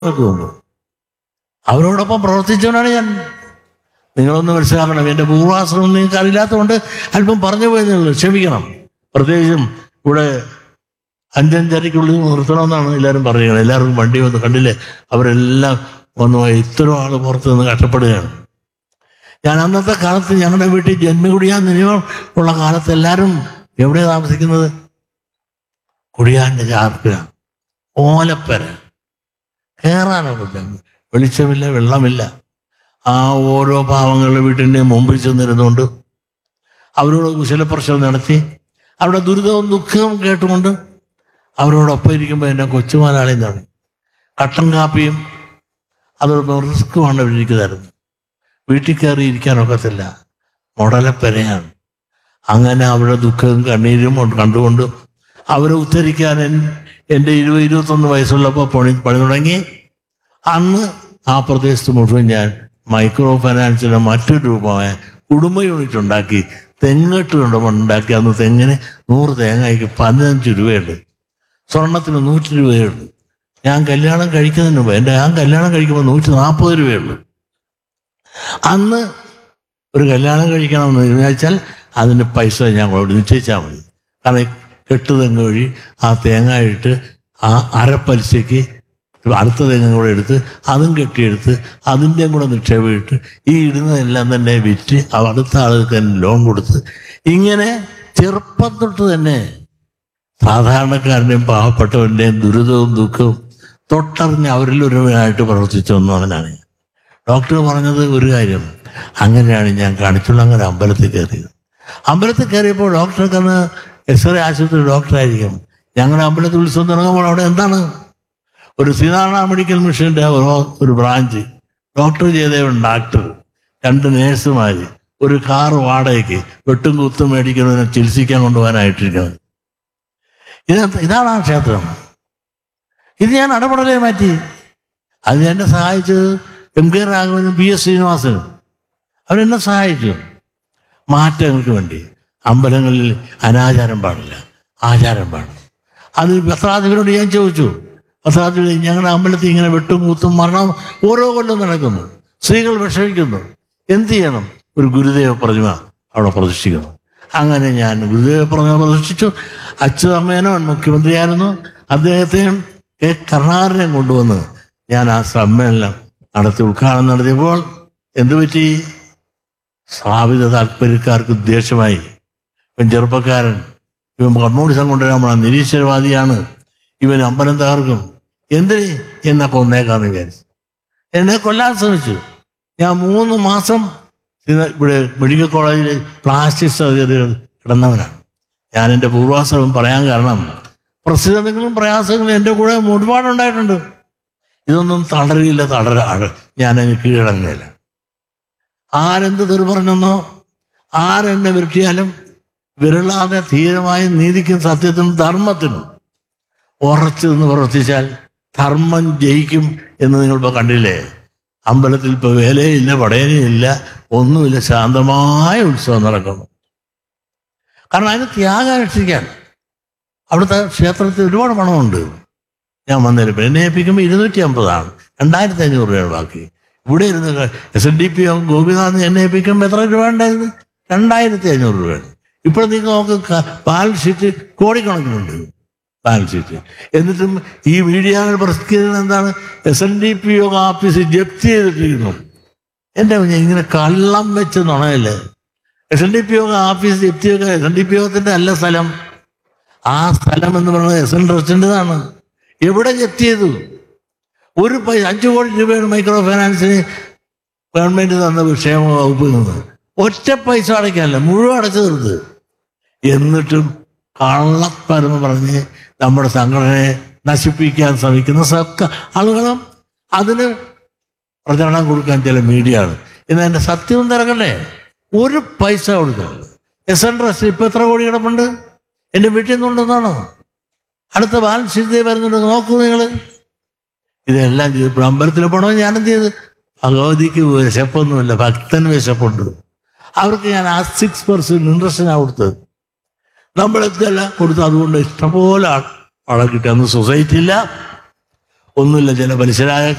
മുമ്പ് അവരോടൊപ്പം പ്രവർത്തിച്ചവനാണ് ഞാൻ നിങ്ങളൊന്ന് മനസ്സിലാക്കണം എൻ്റെ പൂർവാശ്രമം നിങ്ങൾക്ക് അറിയില്ലാത്തതുകൊണ്ട് അല്പം പറഞ്ഞു പോയെന്നുള്ളൂ ക്ഷമിക്കണം പ്രത്യേകിച്ചും ഇവിടെ അഞ്ചഞ്ചരയ്ക്കുള്ളിൽ നിർത്തണമെന്നാണ് എല്ലാവരും പറയുന്നത് എല്ലാവർക്കും വണ്ടി വന്ന് കണ്ടില്ലേ അവരെല്ലാം വന്നു പോയി. ഇത്രയും ആൾ പുറത്ത് നിന്ന് കഷ്ടപ്പെടുകയാണ് ഞാൻ അന്നത്തെ കാലത്ത് ഞങ്ങളുടെ വീട്ടിൽ ജന്മകുടിയാൻ നിയമം ഉള്ള കാലത്ത് എല്ലാവരും എവിടെ താമസിക്കുന്നത് കുടിയാൻ്റെ ചാർപ്പില ഓലപ്പര കയറാനൊക്കില്ല വെളിച്ചമില്ല വെള്ളമില്ല ആ ഓരോ പാവങ്ങളുടെ വീട്ടിൻ്റെ മുമ്പിൽ ചെന്നിരുന്നുകൊണ്ട് അവരോട് കുശലപ്രശ്നം നടത്തി അവരുടെ ദുരിതവും ദുഃഖവും കേട്ടുകൊണ്ട് അവരോടൊപ്പം ഇരിക്കുമ്പോൾ എൻ്റെ കൊച്ചുമാലാളി എന്താണ് കട്ടൻ കാപ്പിയും അതൊരു റിസ്ക്കുമാണ് അവരിരിക്കുന്നതായിരുന്നു വീട്ടിൽ കയറി ഇരിക്കാനൊക്കത്തില്ല മുടലപ്പെരയാണ് അങ്ങനെ അവരുടെ ദുഃഖവും കണ്ണീരും കൊണ്ട് കണ്ടുകൊണ്ട് അവരെ ഉദ്ധരിക്കാൻ എൻ- എൻ്റെ ഇരുപത് ഇരുപത്തൊന്ന് വയസ്സുള്ളപ്പോൾ പണി പണി തുടങ്ങി അന്ന് ആ പ്രദേശത്ത് മുഴുവൻ ഞാൻ മൈക്രോ ഫൈനാൻസിന്റെ മറ്റൊരു രൂപമായ കുടുംബ യൂണിറ്റ് ഉണ്ടാക്കി തെങ്ങട്ട് ഉണ്ടാക്കി അന്ന് തെങ്ങിന് നൂറ് തേങ്ങയ്ക്ക് പതിനഞ്ച് രൂപയുണ്ട് സ്വർണത്തിന് നൂറ്റി രൂപയുണ്ട് ഞാൻ കല്യാണം കഴിക്കുന്നതിന് മുമ്പ് എൻ്റെ ഞാൻ കല്യാണം കഴിക്കുമ്പോൾ നൂറ്റി നാൽപ്പത് രൂപയുള്ളൂ അന്ന് ഒരു കല്യാണം കഴിക്കണമെന്ന് വിചാരിച്ചാൽ അതിന് പൈസ ഞാൻ കൊണ്ട് നിശ്ചയിച്ചാൽ മതി കാരണം ഈ കെട്ട് തെങ്ങ് വഴി ആ തേങ്ങ ഇട്ട് ആ അരപ്പലിശയ്ക്ക് അടുത്ത തെങ്ങ് കൂടെ എടുത്ത് അതും കെട്ടിയെടുത്ത് അതിൻ്റെയും കൂടെ നിക്ഷേപം ഇട്ട് ഈ ഇടുന്നതെല്ലാം തന്നെ വിറ്റ് ആ അടുത്ത ആളുകൾക്ക് തന്നെ ലോൺ കൊടുത്ത് ഇങ്ങനെ ചെറുപ്പം തൊട്ട് തന്നെ സാധാരണക്കാരൻ്റെയും പാവപ്പെട്ടവൻ്റെയും ദുരിതവും ദുഃഖവും തൊട്ടറിഞ്ഞ് അവരിൽ ഒരുവനായിട്ട് പ്രവർത്തിച്ചു വന്നവനാണ് ഞാൻ ഡോക്ടർ പറഞ്ഞത് ഒരു കാര്യം അങ്ങനെയാണ് ഞാൻ കാണിച്ചുള്ള അങ്ങനെ അമ്പലത്തിൽ കയറിയത് അമ്പലത്തിൽ കയറിയപ്പോൾ ഡോക്ടർക്ക് അന്ന് എസ് റേ ആശുപത്രി ഡോക്ടറായിരിക്കും ഞങ്ങളുടെ അമ്പലത്തിൽ ഉത്സവം തുടങ്ങുമ്പോൾ അവിടെ എന്താണ് ഒരു സീതാരണ മെഡിക്കൽ മിഷന്റെ ഒരു ഒരു ബ്രാഞ്ച് ഡോക്ടർ ജയദേവൻ ഡാക്ടർ രണ്ട് നേഴ്സുമാര് ഒരു കാർ വാടകയ്ക്ക് വെട്ടും കുത്തും മേടിക്കുന്നതിനെ ചികിത്സിക്കാൻ കൊണ്ടുപോകാനായിട്ടിരിക്കുന്നത് ഇത് ഇതാണ് ആ ക്ഷേത്രം ഇത് ഞാൻ അടപടലെ മാറ്റി അത് എന്നെ സഹായിച്ചത് എം കെ രാഘവനും പി എസ് ശ്രീനിവാസനും അവരെന്നെ സഹായിച്ചു മാറ്റങ്ങൾക്ക് വേണ്ടി അമ്പലങ്ങളിൽ അനാചാരം പാടില്ല ആചാരം പാടില്ല അത് പത്രാധിപരോട് ഞാൻ ചോദിച്ചു പത്രാധിപർ ഞങ്ങളുടെ അമ്പലത്തിൽ ഇങ്ങനെ വെട്ടും കൂത്തും മരണം ഓരോ കൊല്ലം നടക്കുന്നു സ്ത്രീകൾ വിഷമിക്കുന്നു എന്ത് ചെയ്യണം ഒരു ഗുരുദേവ പ്രതിമ അവിടെ പ്രതിഷ്ഠിക്കുന്നു അങ്ങനെ ഞാൻ ഗുരുദേവ പ്രതിമ പ്രതിഷ്ഠിച്ചു അച്യുതമ്മേനോൻ മുഖ്യമന്ത്രിയായിരുന്നു അദ്ദേഹത്തെയും കെ കരുണാകരനെയും കൊണ്ടുവന്ന് ഞാൻ ആ സമ്മേളനം നടത്തി ഉദ്ഘാടനം നടത്തിയപ്പോൾ എന്തു പറ്റി സ്ഥാപിത താല്പര്യക്കാർക്ക് ദേഷ്യമായി ഇവൻ ചെറുപ്പക്കാരൻ ഇവൻ കമ്മ്യൂണിസം കൊണ്ടുവരാൻ പോണ നിരീശ്വരവാദിയാണ് ഇവൻ അമ്പലം തകർക്കും എന്തിന് എന്നെ കൊന്നേക്കാന്ന് വിചാരിച്ചു എന്നെ കൊല്ലാൻ ശ്രമിച്ചു ഞാൻ മൂന്ന് മാസം ഇത് ഇവിടെ മെഡിക്കൽ കോളേജിൽ പ്ലാസ്റ്റിക് സർജറികൾ കിടന്നവനാണ് ഞാൻ എൻ്റെ പൂർവാശ്രമം പറയാൻ കാരണം പ്രസിദ്ധങ്ങളും പ്രയാസങ്ങളും എൻ്റെ കൂടെ ഒരുപാടുണ്ടായിട്ടുണ്ട് ഇതൊന്നും തളരില്ല തളര ഞാനങ്ങ് കീഴടങ്ങില്ല ആരെന്ത് തെറി പറഞ്ഞെന്നോ ആരെന്നെ വിരട്ടിയാലും വിരളാതെ ധീരമായ നീതിക്കും സത്യത്തിനും ധർമ്മത്തിനും ഉറച്ചു നിന്ന് പ്രവർത്തിച്ചാൽ ധർമ്മം ജയിക്കും എന്ന് നിങ്ങളിപ്പോൾ കണ്ടില്ലേ അമ്പലത്തിൽ ഇപ്പോൾ വേലയില്ല പടയനയില്ല ഒന്നുമില്ല ശാന്തമായ ഉത്സവം നടക്കുന്നു കാരണം അതിന് ത്യാഗം രക്ഷിക്കാൻ അവിടുത്തെ ക്ഷേത്രത്തിൽ ഒരുപാട് പണമുണ്ട് ഞാൻ വന്നേരം എന്നെ ഏൽപ്പിക്കുമ്പോൾ ഇരുന്നൂറ്റി അമ്പതാണ് രണ്ടായിരത്തി അഞ്ഞൂറ് രൂപയാണ് ബാക്കി ഇവിടെ ഇരുന്ന് S N D P Gopinath എന്നെ ഏൽപ്പിക്കുമ്പോൾ എത്ര രൂപ ഉണ്ടായിരുന്നു രണ്ടായിരത്തി അഞ്ഞൂറ് രൂപയാണ് ഇപ്പോൾ നിങ്ങൾ നോക്ക് ക- ബാലൻസ് ഷീറ്റ് കോടിക്കണക്കിനുണ്ട് ബാലൻസ് ഷീറ്റ് എന്നിട്ടും ഈ മീഡിയകൾ പ്രസിദ്ധീകരണം എന്താണ് S N D P Yoga office ജപ്തി ചെയ്തിട്ടിരിക്കുന്നു എൻ്റെ കുഞ്ഞെ ഇങ്ങനെ കള്ളം വെച്ച് നുണയല്ലേ S N D P Yoga office ജപ്തി Yoga S N D P യോഗത്തിന്റെ അല്ല സ്ഥലം ആ സ്ഥലം എന്ന് പറയുന്നത് എസ് എൻ ട്രസ്റ്റിൻ്റെതാണ് എവിടെ ജപ്തി ചെയ്തു ഒരു പൈസ അഞ്ചു കോടി രൂപയാണ് മൈക്രോ ഫൈനാൻസിന് ഗവൺമെന്റ് തന്ന ക്ഷേമ വകുപ്പിൽ നിന്ന് ഒറ്റ പൈസ അടയ്ക്കാനല്ല മുഴുവൻ അടച്ചു തീർത്ത് എന്നിട്ടും കള്ളപ്പരന്ന് പറഞ്ഞ് നമ്മുടെ സംഘടനയെ നശിപ്പിക്കാൻ ശ്രമിക്കുന്ന സർക്കാർ ആളുകളും അതിന് പ്രചരണം കൊടുക്കാൻ ചില മീഡിയയാണ് ഇന്ന് എൻ്റെ സത്യവും തിരക്കണ്ടേ ഒരു പൈസ കൊടുക്കണം എസ് എൻ ട്രസ്റ്റ് ഇപ്പൊ എത്ര കോടി കിടപ്പുണ്ട് എൻ്റെ വീട്ടിൽ നിന്നുണ്ടെന്നാണോ അടുത്ത ബാലൻസ് ഷീറ്റ് വരുന്നുണ്ട് നോക്കൂ നിങ്ങൾ ഇതെല്ലാം ചെയ്ത് അമ്പലത്തിൽ പോകണമെന്ന് ഞാൻ എന്ത് ചെയ്ത് ഭഗവതിക്ക് വിശപ്പൊന്നുമില്ല ഭക്തന് വിശപ്പുണ്ട് അവർക്ക് ഞാൻ ആ സിക്സ് പെർസെന്റ് ഇൻട്രസ്റ്റിനാണ് കൊടുത്തത് നമ്മളെല്ലാം കൊടുത്ത് അതുകൊണ്ട് ഇഷ്ടംപോലെ ആൾ- ആളെ കിട്ടി അന്ന് സൊസൈറ്റി ഇല്ല ഒന്നുമില്ല ചില മനുഷ്യരായ